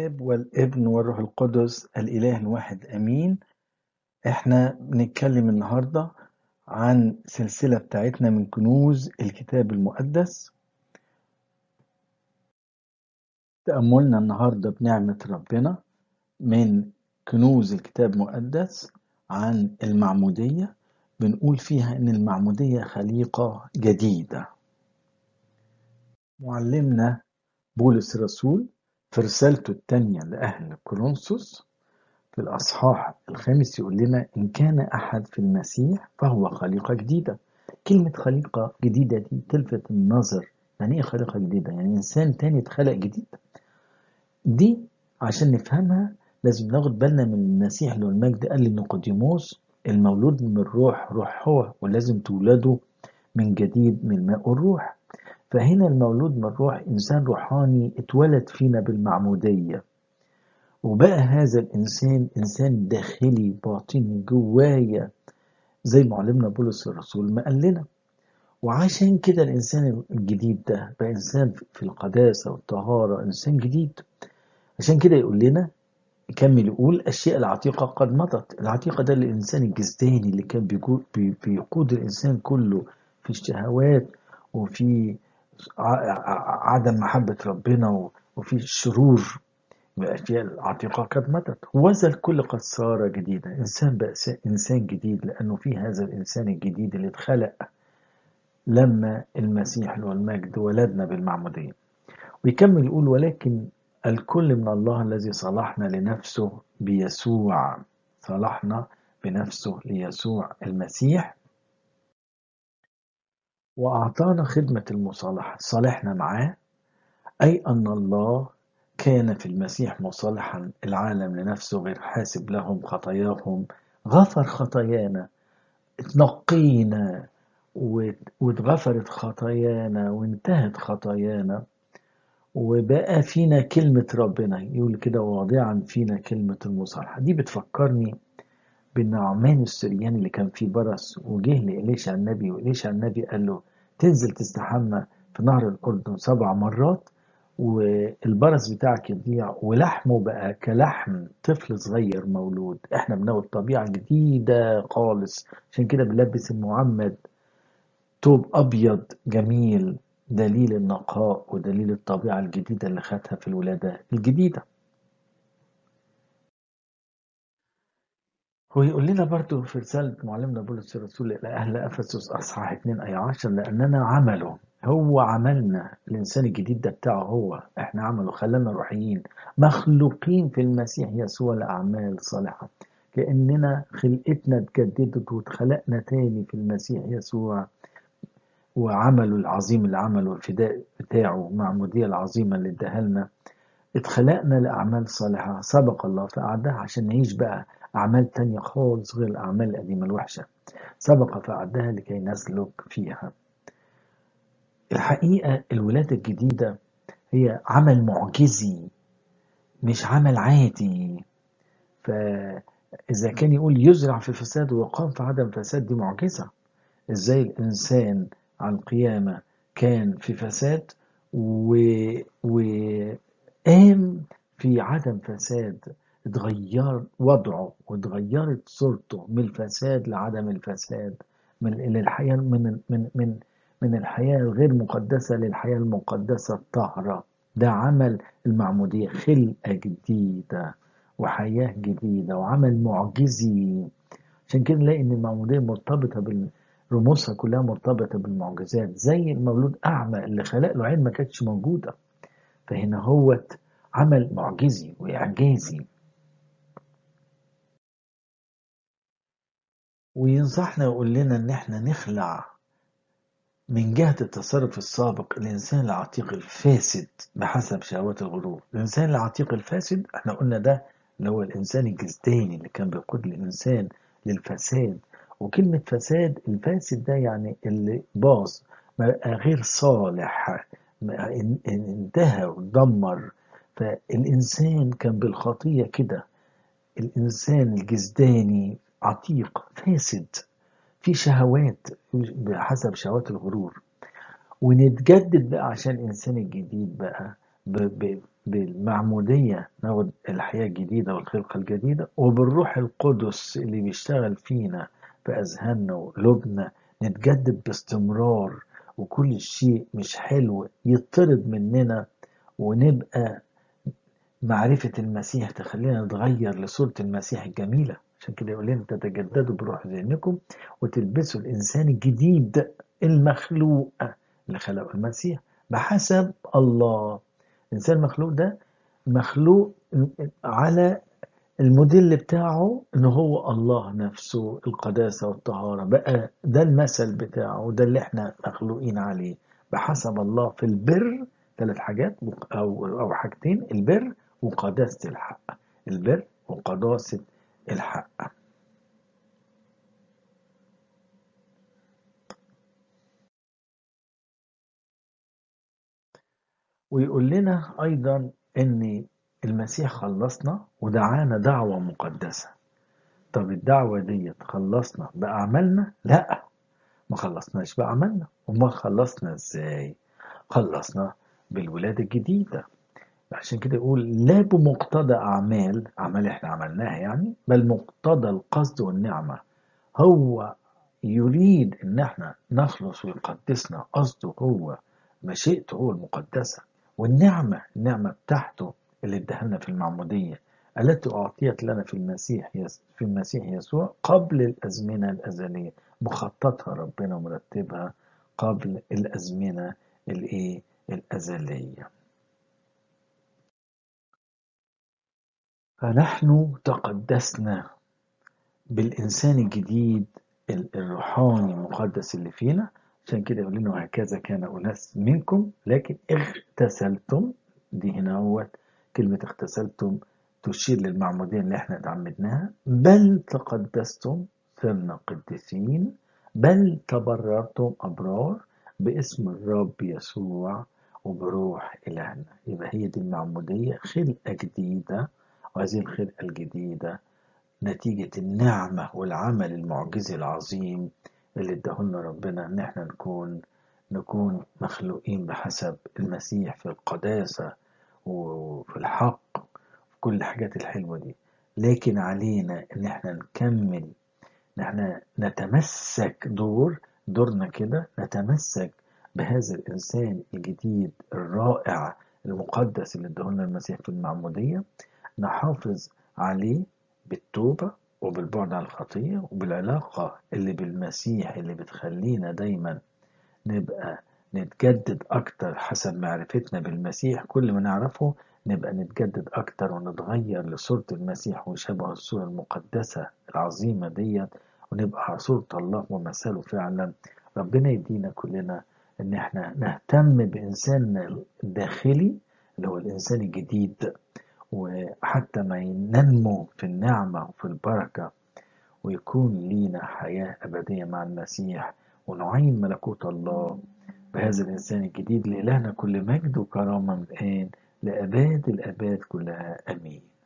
الآب والابن والروح القدس الإله الواحد أمين احنا بنتكلم النهاردة عن سلسلة بتاعتنا من كنوز الكتاب المقدس تأملنا النهاردة بنعمة ربنا من كنوز الكتاب المقدس عن المعمودية بنقول فيها إن المعمودية خليقة جديدة معلمنا بولس الرسول في رسالته الثانية لأهل كورنثوس في الأصحاح الخامس يقول لنا إن كان أحد في المسيح فهو خليقة جديدة كلمة خليقة جديدة دي تلفت النظر يعني إيه خليقة جديدة؟ يعني إنسان تاني اتخلق جديد دي عشان نفهمها لازم ناخد بالنا من المسيح اللي هو المجد قال لنيقوديموس المولود من الروح روح هو ولازم تولدوا من جديد من الماء والروح فهنا المولود من الروح إنسان روحاني اتولد فينا بالمعمودية وبقى هذا الإنسان إنسان داخلي باطني جوايا زي معلمنا بولس الرسول ما قال لنا وعشان كده الإنسان الجديد ده بقى إنسان في القداسة والطهارة إنسان جديد عشان كده يقول لنا يكمل يقول الأشياء العتيقة قد مضت العتيقة ده الإنسان الجسداني اللي كان بيقود الإنسان كله في الشهوات وفي عدم محبة ربنا وفي الشرور الأشياء العتيقة قد ماتت وذا الكل قد صار جديدا إنسان بقى إنسان جديد لأنه في هذا الإنسان الجديد اللي اتخلق لما المسيح له المجد ولدنا بالمعمودية ويكمل يقول ولكن الكل من الله الذي صلحنا لنفسه بيسوع صلحنا بنفسه ليسوع المسيح وأعطانا خدمة المصالحة صالحنا معاه أي أن الله كان في المسيح مصالحا العالم لنفسه غير حاسب لهم خطاياهم غفر خطايانا اتنقينا واتغفرت خطايانا وانتهت خطايانا وبقى فينا كلمة ربنا يقول كده واضعا فينا كلمة المصالحة دي بتفكرني بالنعمان السرياني اللي كان فيه برص وجه لإليشع النبي وإليشع النبي قال له تنزل تستحمى في نهر الأردن سبع مرات والبرص بتاعك يضيع ولحمه بقى كلحم طفل صغير مولود احنا بناخد طبيعة جديدة خالص عشان كده بنلبس المعمد توب أبيض جميل دليل النقاء ودليل الطبيعة الجديدة اللي خدها في الولادة الجديدة هو يقول لنا برضو في رسالة معلمنا بولس الرسول إلى أهل أفسس أصحاح 2 أي 10 لأننا عمله هو عملنا الإنسان الجديد ده بتاعه هو إحنا عمله خلانا روحيين مخلوقين في المسيح يسوع لأعمال صالحة كأننا خلقتنا اتجددت واتخلقنا تاني في المسيح يسوع وعمله العظيم اللي عمله الفداء بتاعه معمودية العظيمة اللي اداها لنا اتخلقنا لأعمال صالحة سبق الله فأعدها عشان نعيش بقى أعمال تانية خالص غير الأعمال القديمة الوحشة سبق فأعدها لكي نسلك فيها الحقيقة الولادة الجديدة هي عمل معجزي مش عمل عادي فإذا كان يقول يزرع في فساد ويقام في عدم فساد دي معجزة إزاي الإنسان على القيامة كان في فساد و... وقام في عدم فساد اتغير وضعه واتغيرت صورته من الفساد لعدم الفساد من الحياة من من من من الحياة الغير مقدسة للحياة المقدسة الطاهرة ده عمل المعمودية خلقة جديدة وحياة جديدة وعمل معجزي عشان كده نلاقي ان المعمودية مرتبطة بال رموزها كلها مرتبطة بالمعجزات زي المولود أعمى اللي خلق له عين ما كانتش موجودة فهنا هو عمل معجزي وإعجازي وينصحنا يقول لنا إن إحنا نخلع من جهة التصرف السابق الإنسان العتيق الفاسد بحسب شهوات الغرور الإنسان العتيق الفاسد إحنا قلنا ده اللي هو الإنسان الجسداني اللي كان بيقود الإنسان للفساد وكلمة فساد الفاسد ده يعني اللي باظ غير صالح انتهى ودمر فالإنسان كان بالخطية كده الإنسان الجسداني عتيق فاسد في شهوات بحسب شهوات الغرور ونتجدد بقى عشان الإنسان الجديد بقى بالمعمودية ناخد الحياة الجديدة والخلقة الجديدة وبالروح القدس اللي بيشتغل فينا في أذهاننا وقلوبنا نتجدد باستمرار وكل شيء مش حلو يطرد مننا ونبقى معرفة المسيح تخلينا نتغير لصورة المسيح الجميلة عشان كده يقول لنا تتجددوا بروح ذهنكم وتلبسوا الإنسان الجديد المخلوق اللي خلقه المسيح بحسب الله الإنسان المخلوق ده مخلوق على الموديل بتاعه ان هو الله نفسه القداسة والطهارة بقى ده المثل بتاعه وده اللي احنا مخلوقين عليه بحسب الله في البر ثلاث حاجات او او حاجتين البر وقداسة الحق البر وقداسة الحق ويقول لنا ايضا ان المسيح خلصنا ودعانا دعوة مقدسة طب الدعوة دي خلصنا بأعمالنا لا ما خلصناش بأعمالنا وما خلصنا ازاي خلصنا بالولادة الجديدة عشان كده يقول لا بمقتضى أعمال أعمال إحنا عملناها يعني بل مقتضى القصد والنعمة هو يريد إن إحنا نخلص ويقدسنا قصده هو مشيئته هو المقدسة والنعمة النعمة بتاعته اللي اداها لنا في المعمودية التي أعطيت لنا في المسيح يس في المسيح يسوع قبل الأزمنة الأزلية مخططها ربنا ومرتبها قبل الأزمنة الإيه الأزلية فنحن تقدسنا بالإنسان الجديد الروحاني المقدس اللي فينا عشان كده يقول لنا وهكذا كان أناس منكم لكن اغتسلتم دي هنا هو كلمة اغتسلتم تشير للمعمودية اللي احنا اتعمدناها بل تقدستم صرنا قديسين بل تبررتم أبرار باسم الرب يسوع وبروح إلهنا يبقى هي دي المعمودية خلقة جديدة وهذه الخلقة الجديدة نتيجة النعمة والعمل المعجزي العظيم اللي اداهولنا ربنا ان احنا نكون نكون مخلوقين بحسب المسيح في القداسة وفي الحق في كل الحاجات الحلوة دي لكن علينا ان احنا نكمل ان احنا نتمسك دور دورنا كده نتمسك بهذا الانسان الجديد الرائع المقدس اللي اداهولنا المسيح في المعمودية نحافظ عليه بالتوبة وبالبعد عن الخطية وبالعلاقة اللي بالمسيح اللي بتخلينا دايما نبقى نتجدد أكتر حسب معرفتنا بالمسيح كل ما نعرفه نبقى نتجدد أكتر ونتغير لصورة المسيح وشبه الصورة المقدسة العظيمة ديت ونبقى على صورة الله ومثاله فعلا ربنا يدينا كلنا إن احنا نهتم بإنساننا الداخلي اللي هو الإنسان الجديد وحتى ما ينمو في النعمة وفي البركة ويكون لينا حياة أبدية مع المسيح ونعين ملكوت الله بهذا الإنسان الجديد لإلهنا كل مجد وكرامة من الآن لأباد الأباد كلها أمين